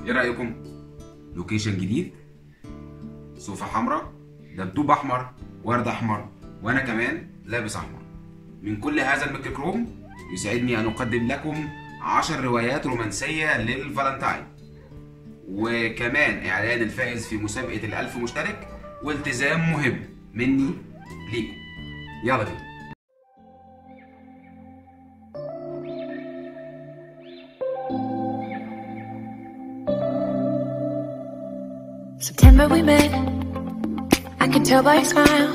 ايه رايكم لوكيشن جديد صوفة حمراء دبدوب احمر ورد احمر وانا كمان لابس احمر من كل هذا الميكروكروم يسعدني ان اقدم لكم عشر روايات رومانسية للفالنتاين وكمان اعلان الفائز في مسابقة الالف مشترك والتزام مهم مني ليكم يلا بينا September we met. I can tell by your smile.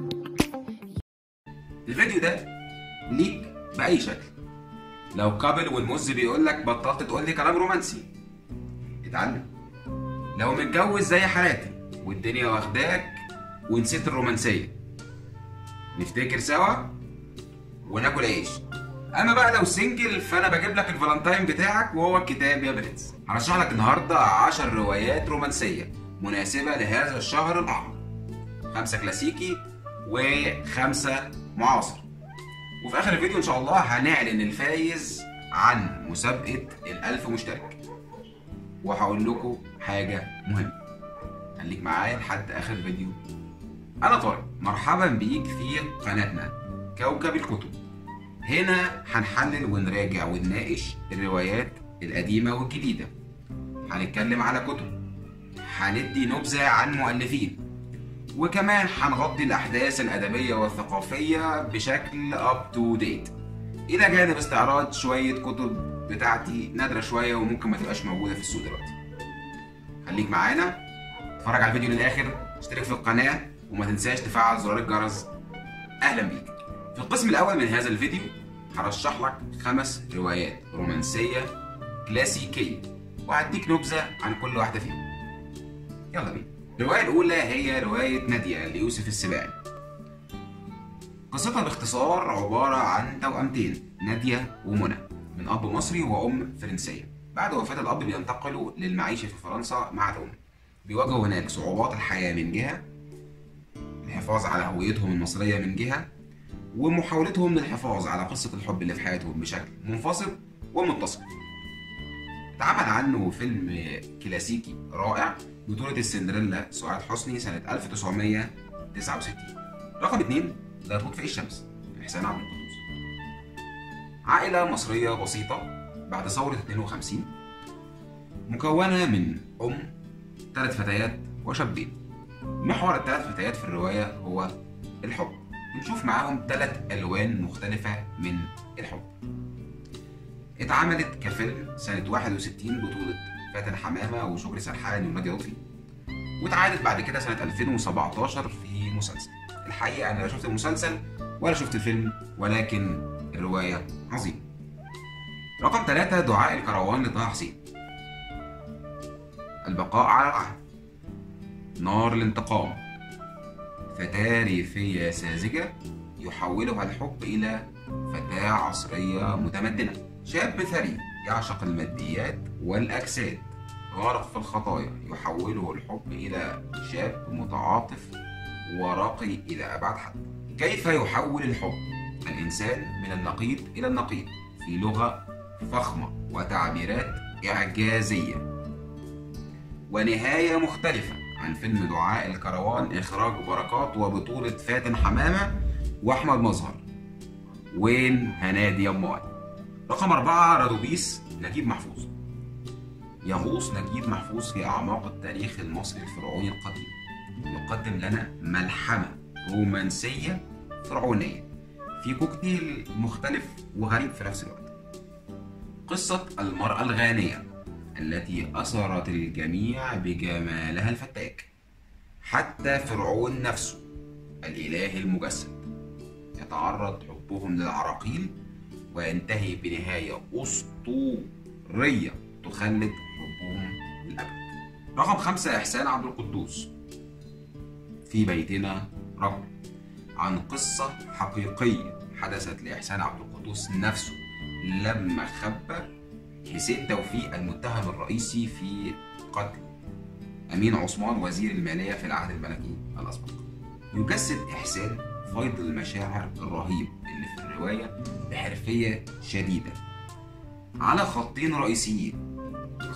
الفيديو ده ليك بأي شكل لو كابل والمز بيقول لك بطلت تقول لي كلام رومانسي اتعلم لو متجوز زي حالاتي والدنيا واخداك ونسيت الرومانسية نفتكر سوا وناكل عيش اما بقى لو سنجل فانا بجيب لك الفالنتاين بتاعك وهو الكتاب يا برنس هرشح لك النهارده 10 روايات رومانسيه مناسبه لهذا الشهر الاحمر خمسه كلاسيكي وخمسه معاصر وفي اخر الفيديو ان شاء الله هنعلن الفايز عن مسابقه الألف مشترك وهقول لكم حاجه مهمه خليك معايا لحد اخر الفيديو انا طارق مرحبا بيك في قناتنا كوكب الكتب هنا هنحلل ونراجع ونناقش الروايات القديمة والجديدة هنتكلم على كتب هندي نبذة عن مؤلفين وكمان هنغطي الأحداث الأدبية والثقافية بشكل أب تو ديت إلى جانب استعراض شوية كتب بتاعتي نادرة شوية وممكن ما تبقاش موجودة في السوق دلوقتي خليك معانا اتفرج على الفيديو للآخر اشترك في القناة وما تنساش تفعل زرار الجرس أهلا بيك في القسم الأول من هذا الفيديو هرشح لك خمس روايات رومانسية كلاسيكية وهديك نبذة عن كل واحدة فيهم يلا بينا الرواية الأولى هي رواية نادية ليوسف السباعي قصتها باختصار عبارة عن توأمتين نادية ومنى من أب مصري وأم فرنسية بعد وفاة الأب بينتقلوا للمعيشة في فرنسا مع الأم بيواجهوا هناك صعوبات الحياة من جهة الحفاظ على هويتهم المصرية من جهة ومحاولتهم للحفاظ على قصة الحب اللي في حياتهم بشكل منفصل ومتصل اتعمل عنه فيلم كلاسيكي رائع بطولة السندريلا سعاد حسني سنة 1969 رقم اتنين لا تطفئ الشمس إحسان عبد القدوس عائلة مصرية بسيطة بعد ثورة 52 مكونة من أم ثلاث فتيات وشابين محور الثلاث فتيات في الرواية هو الحب بنشوف معاهم ثلاث ألوان مختلفة من الحب اتعملت كفيلم سنة 61 بطولة فاتن حمامة وشكري سرحان ونادية لطفي واتعادت بعد كده سنة 2017 في مسلسل الحقيقة أنا لا شفت المسلسل ولا شفت الفيلم ولكن الرواية عظيمة رقم ثلاثة دعاء الكروان لطه حسين البقاء على العهد نار الانتقام فتاة ريفية ساذجة يحولها الحب إلى فتاة عصرية متمدنة شاب ثري يعشق الماديات والأجساد غارق في الخطايا يحوله الحب إلى شاب متعاطف وراقي إلى أبعد حد كيف يحول الحب الإنسان من النقيض إلى النقيض في لغة فخمة وتعبيرات إعجازية ونهاية مختلفة عن فيلم دعاء الكروان إخراج بركات وبطولة فاتن حمامة وأحمد مظهر وين هنادي أموال رقم أربعة رادوبيس نجيب محفوظ يغوص نجيب محفوظ في أعماق التاريخ المصري الفرعوني القديم يقدم لنا ملحمة رومانسية فرعونية في كوكتيل مختلف وغريب في نفس الوقت قصة المرأة الغانية التي أثرت الجميع بجمالها الفتاك حتى فرعون نفسه الإله المجسد يتعرض حبهم للعراقيل وينتهي بنهاية أسطورية تخلد حبهم للأبد رقم خمسة إحسان عبد القدوس في بيتنا رجل عن قصة حقيقية حدثت لإحسان عبد القدوس نفسه لما خبى حسين توفيق المتهم الرئيسي في قتل أمين عثمان وزير المالية في العهد الملكي الأسبق يجسد إحسان فيض المشاعر الرهيب اللي في الرواية بحرفية شديدة على خطين رئيسيين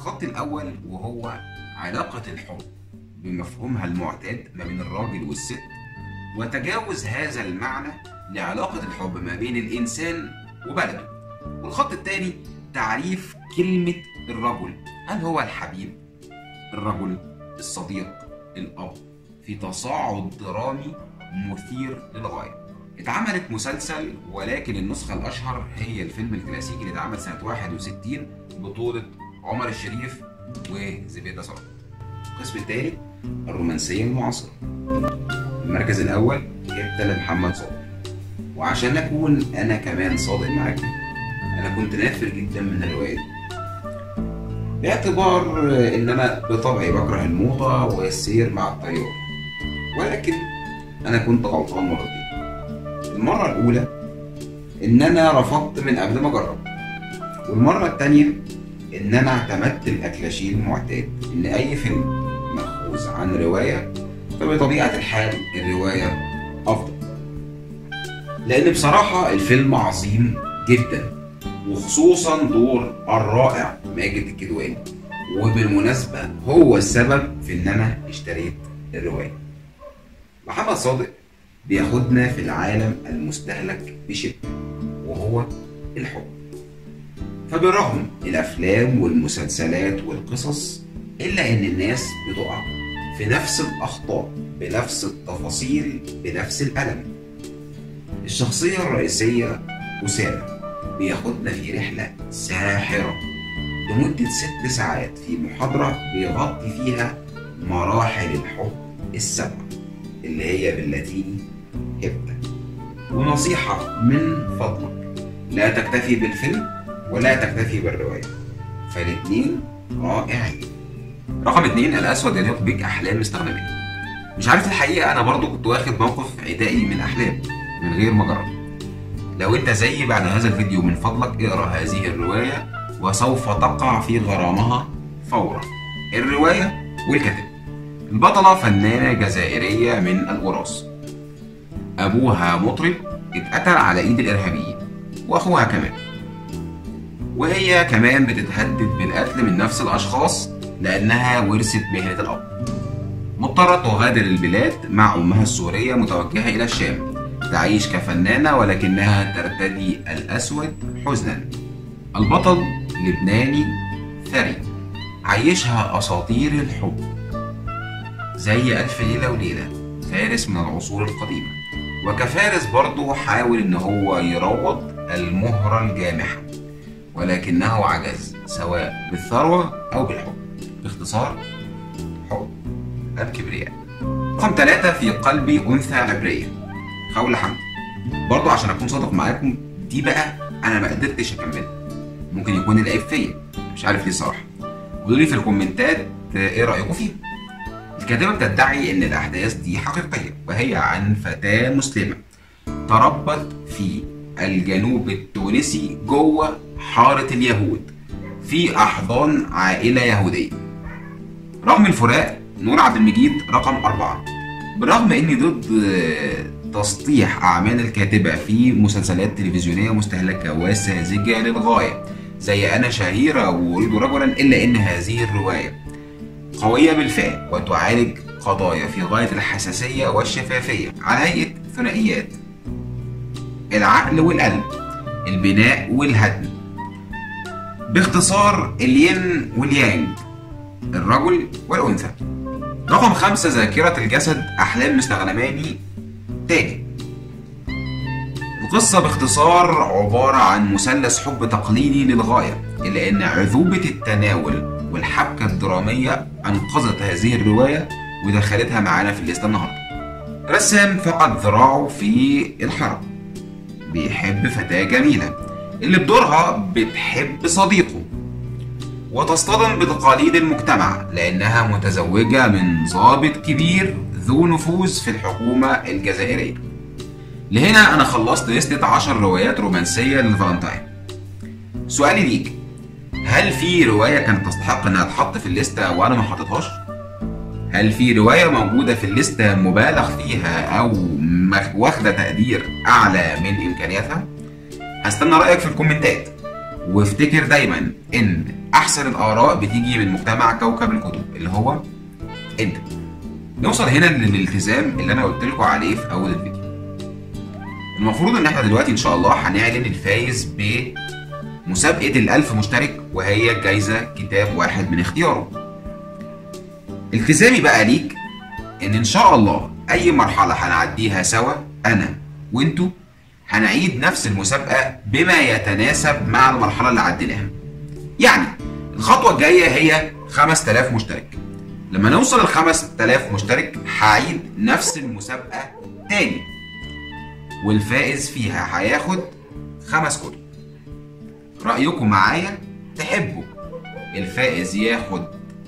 الخط الأول وهو علاقة الحب بمفهومها المعتاد ما بين الراجل والست وتجاوز هذا المعنى لعلاقة الحب ما بين الإنسان وبلده والخط الثاني تعريف كلمة الرجل هل هو الحبيب الرجل الصديق الأب في تصاعد درامي مثير للغاية اتعملت مسلسل ولكن النسخة الأشهر هي الفيلم الكلاسيكي اللي اتعمل سنة 61 بطولة عمر الشريف وزبيدة صلاح القسم الثالث الرومانسية المعاصرة المركز الأول جبت لمحمد صادق وعشان أكون أنا كمان صادق معاكم أنا كنت نافر جدا من الرواية دي باعتبار إن أنا بطبعي بكره الموضة والسير مع التيار ولكن أنا كنت غلطان مرتين المرة الأولى إن أنا رفضت من قبل ما أجرب والمرة التانية إن أنا اعتمدت الأكلاشيه المعتاد إن أي فيلم مأخوذ عن رواية فبطبيعة الحال الرواية أفضل لأن بصراحة الفيلم عظيم جدا وخصوصا دور الرائع ماجد الكدواني وبالمناسبة هو السبب في إن أنا اشتريت الرواية محمد صادق بياخدنا في العالم المستهلك بشدة وهو الحب فبرغم الأفلام والمسلسلات والقصص إلا إن الناس بتقع في نفس الأخطاء بنفس التفاصيل بنفس الألم الشخصية الرئيسية أسامة بياخدنا في رحلة ساحرة لمدة ست ساعات في محاضرة بيغطي فيها مراحل الحب السبعة اللي هي باللاتيني هبة ونصيحة من فضلك لا تكتفي بالفيلم ولا تكتفي بالرواية فالاتنين رائعين رقم اتنين الأسود يليق بك أحلام مستخدمين مش عارف الحقيقة أنا برضو كنت واخد موقف عدائي من أحلام من غير ما أجرب لو أنت زيي بعد هذا الفيديو من فضلك اقرأ هذه الرواية وسوف تقع في غرامها فورا الرواية والكاتب البطلة فنانة جزائرية من الأوراس أبوها مطرب اتقتل على إيد الإرهابيين وأخوها كمان وهي كمان بتتهدد بالقتل من نفس الأشخاص لأنها ورثت مهنة الأب مضطرة تغادر البلاد مع أمها السورية متوجهة إلى الشام تعيش كفنانة ولكنها ترتدي الأسود حزنا البطل لبناني ثري عيشها أساطير الحب زي ألف ليلة وليلة فارس من العصور القديمة وكفارس برضه حاول إن هو يروض المهرة الجامحة ولكنه عجز سواء بالثروة أو بالحب باختصار حب الكبرياء رقم ثلاثة في قلبي أنثى عبرية خولة حمد برضه عشان أكون صادق معاكم دي بقى أنا ما قدرتش أكملها ممكن يكون العيب فيا مش عارف ليه صراحة قولوا لي في الكومنتات إيه رأيكم فيها الكاتبة بتدعي إن الأحداث دي حقيقية وهي عن فتاة مسلمة تربت في الجنوب التونسي جوه حارة اليهود في أحضان عائلة يهودية رغم الفراق نور عبد المجيد رقم أربعة برغم إني ضد تسطيح أعمال الكاتبة في مسلسلات تلفزيونية مستهلكة وساذجة للغاية زي أنا شهيرة وأريد رجلا إلا إن هذه الرواية قوية بالفعل وتعالج قضايا في غاية الحساسية والشفافية على هيئة ثنائيات العقل والقلب البناء والهدم باختصار الين واليانج الرجل والأنثى رقم خمسة ذاكرة الجسد أحلام مستغنماني تاني القصة باختصار عبارة عن مثلث حب تقليدي للغاية إلا أن عذوبة التناول والحبكة الدرامية أنقذت هذه الرواية ودخلتها معانا في الليستة النهاردة رسام فقد ذراعه في الحرب بيحب فتاة جميلة اللي بدورها بتحب صديقه وتصطدم بتقاليد المجتمع لأنها متزوجة من ضابط كبير ذو نفوذ في الحكومة الجزائرية لهنا أنا خلصت لستة عشر روايات رومانسية للفالنتاين سؤالي ليك هل في رواية كانت تستحق إنها تحط في الليستة وأنا ما حطيتهاش؟ هل في رواية موجودة في الليستة مبالغ فيها أو واخدة تقدير أعلى من إمكانياتها؟ هستنى رأيك في الكومنتات وافتكر دايما إن احسن الاراء بتيجي من مجتمع كوكب الكتب اللي هو انت نوصل هنا للالتزام اللي انا قلت لكم عليه في اول الفيديو المفروض ان احنا دلوقتي ان شاء الله هنعلن الفايز بمسابقه الألف مشترك وهي جايزه كتاب واحد من اختياره التزامي بقى ليك ان ان شاء الله اي مرحله هنعديها سوا انا وانتوا هنعيد نفس المسابقه بما يتناسب مع المرحله اللي عديناها يعني الخطوه الجايه هي 5000 مشترك لما نوصل ل 5000 مشترك هعيد نفس المسابقه تاني والفائز فيها هياخد خمس كتب رايكم معايا تحبوا الفائز ياخد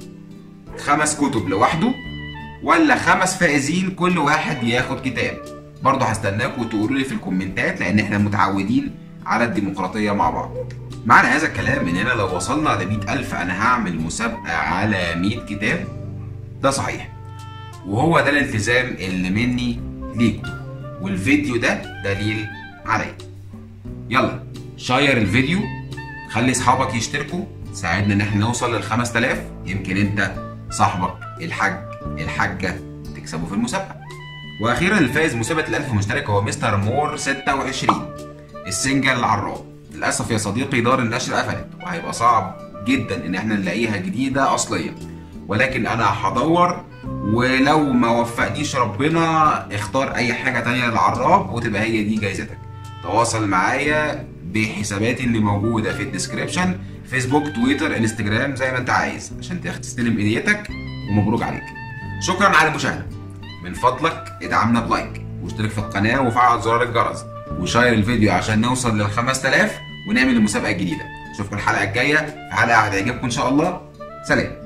خمس كتب لوحده ولا خمس فائزين كل واحد ياخد كتاب برضه هستناكم تقولوا لي في الكومنتات لان احنا متعودين على الديمقراطيه مع بعض معنى هذا الكلام اننا لو وصلنا ل 100000 انا هعمل مسابقه على 100 كتاب ده صحيح وهو ده الالتزام اللي مني ليكم والفيديو ده دليل عليه يلا شير الفيديو خلي اصحابك يشتركوا ساعدنا ان احنا نوصل لل 5000 يمكن انت صاحبك الحاج الحاجه تكسبه في المسابقه واخيرا الفائز مسابقه الألف مشترك هو مستر مور 26 السنجل العراب للاسف يا صديقي دار النشر قفلت وهيبقى صعب جدا ان احنا نلاقيها جديده اصليه ولكن انا هدور ولو ما وفقنيش ربنا اختار اي حاجه تانية للعراب وتبقى هي دي جايزتك تواصل معايا بحساباتي اللي موجوده في الديسكريبشن فيسبوك تويتر انستجرام زي ما انت عايز عشان تستلم هديتك ومبروك عليك شكرا على المشاهده من فضلك ادعمنا بلايك واشترك في القناه وفعل زرار الجرس وشير الفيديو عشان نوصل لل 5000 ونعمل المسابقه الجديده اشوفكم الحلقه الجايه في حلقه هتعجبكم ان شاء الله سلام